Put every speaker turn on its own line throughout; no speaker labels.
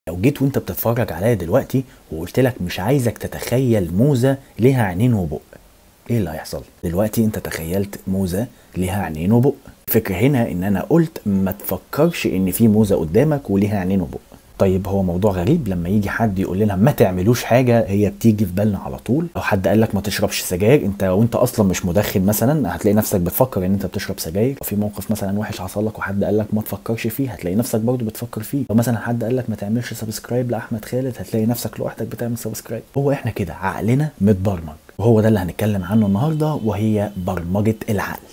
لو جيت وانت بتتفرج عليا دلوقتي وقلت لك مش عايزك تتخيل موزه ليها عينين وبق ايه اللي هيحصل دلوقتي انت تخيلت موزه ليها عينين وبق الفكره هنا ان انا قلت ما تفكرش ان في موزه قدامك وليها عينين وبق طيب هو موضوع غريب لما يجي حد يقول لنا ما تعملوش حاجه هي بتيجي في بالنا على طول لو حد قال لك ما تشربش سجاير انت وانت اصلا مش مدخن مثلا هتلاقي نفسك بتفكر ان انت بتشرب سجاير لو في موقف مثلا وحش حصل لك وحد قال لك ما تفكرش فيه هتلاقي نفسك برضه بتفكر فيه لو مثلا حد قال لك ما تعملش سبسكرايب لاحمد خالد هتلاقي نفسك لوحدك بتعمل سبسكرايب هو احنا كده عقلنا متبرمج وهو ده اللي هنتكلم عنه النهارده وهي برمجه العقل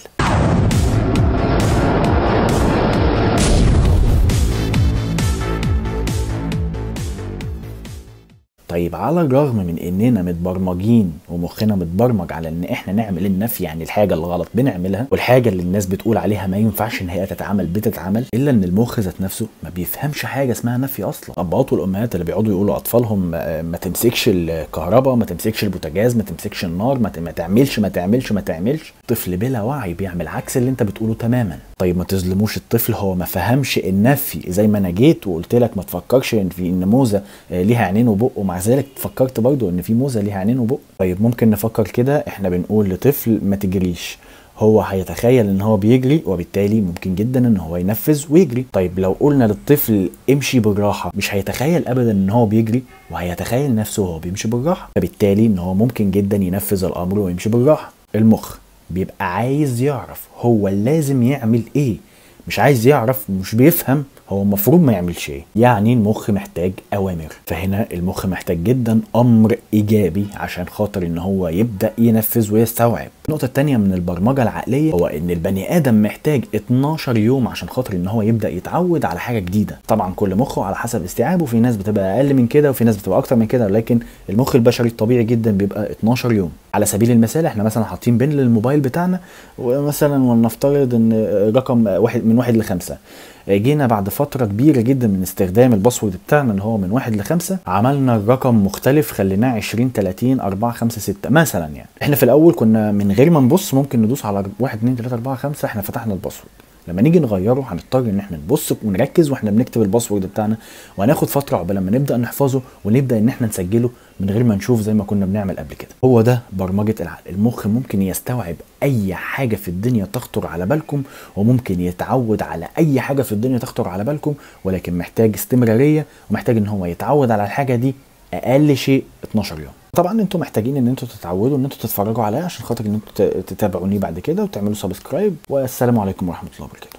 طيب على الرغم من اننا متبرمجين ومخنا متبرمج على ان احنا نعمل النفي عن الحاجه الغلط بنعملها والحاجه اللي الناس بتقول عليها ما ينفعش ان هي تتعمل بتتعمل الا ان المخ ذات نفسه ما بيفهمش حاجه اسمها نفي اصلا الاباء والامهات اللي بيقعدوا يقولوا اطفالهم آه، ما تمسكش الكهرباء ما تمسكش البوتاجاز ما تمسكش النار ما ت- ما تعملش ما تعملش ما تعملش طفل بلا وعي بيعمل عكس اللي انت بتقوله تماما طيب ما تظلموش الطفل هو ما فهمش النفي زي ما انا جيت وقلت لك ما تفكرش ان في ان موزه آه، ليها عينين وبق ومع ذلك فكرت برضو ان في موزه ليها عينين وبق طيب ممكن نفكر كده احنا بنقول لطفل ما تجريش هو هيتخيل ان هو بيجري وبالتالي ممكن جدا ان هو ينفذ ويجري طيب لو قلنا للطفل امشي بالراحه مش هيتخيل ابدا ان هو بيجري وهيتخيل نفسه وهو بيمشي بالراحه فبالتالي ان هو ممكن جدا ينفذ الامر ويمشي بالراحه المخ بيبقى عايز يعرف هو لازم يعمل ايه مش عايز يعرف مش بيفهم هو المفروض ما يعملش ايه يعني المخ محتاج اوامر فهنا المخ محتاج جدا امر ايجابي عشان خاطر ان هو يبدا ينفذ ويستوعب النقطة التانية من البرمجة العقلية هو ان البني ادم محتاج 12 يوم عشان خاطر ان هو يبدا يتعود على حاجة جديدة طبعا كل مخه على حسب استيعابه في ناس بتبقى اقل من كده وفي ناس بتبقى اكتر من كده لكن المخ البشري الطبيعي جدا بيبقى 12 يوم على سبيل المثال احنا مثلا حاطين بين للموبايل بتاعنا ومثلا ولنفترض ان رقم واحد من واحد لخمسة جينا بعد فترة كبيرة جدا من استخدام الباسورد بتاعنا اللي هو من واحد لخمسة عملنا الرقم مختلف خليناه 20 30 4 5 6 مثلا يعني احنا في الاول كنا من غير ما نبص ممكن ندوس على 1 2 3 4 5 احنا فتحنا الباسورد لما نيجي نغيره هنضطر ان احنا نبص ونركز واحنا بنكتب الباسورد بتاعنا وهناخد فتره عقبال ما نبدا نحفظه ونبدا ان احنا نسجله من غير ما نشوف زي ما كنا بنعمل قبل كده هو ده برمجه العقل المخ ممكن يستوعب اي حاجه في الدنيا تخطر على بالكم وممكن يتعود على اي حاجه في الدنيا تخطر على بالكم ولكن محتاج استمراريه ومحتاج ان هو يتعود على الحاجه دي اقل شيء 12 يوم طبعا انتوا محتاجين ان انتوا تتعودوا ان انتوا تتفرجوا عليا عشان خاطر ان انتوا ت- تتابعوني بعد كده وتعملوا سبسكرايب والسلام عليكم ورحمه الله وبركاته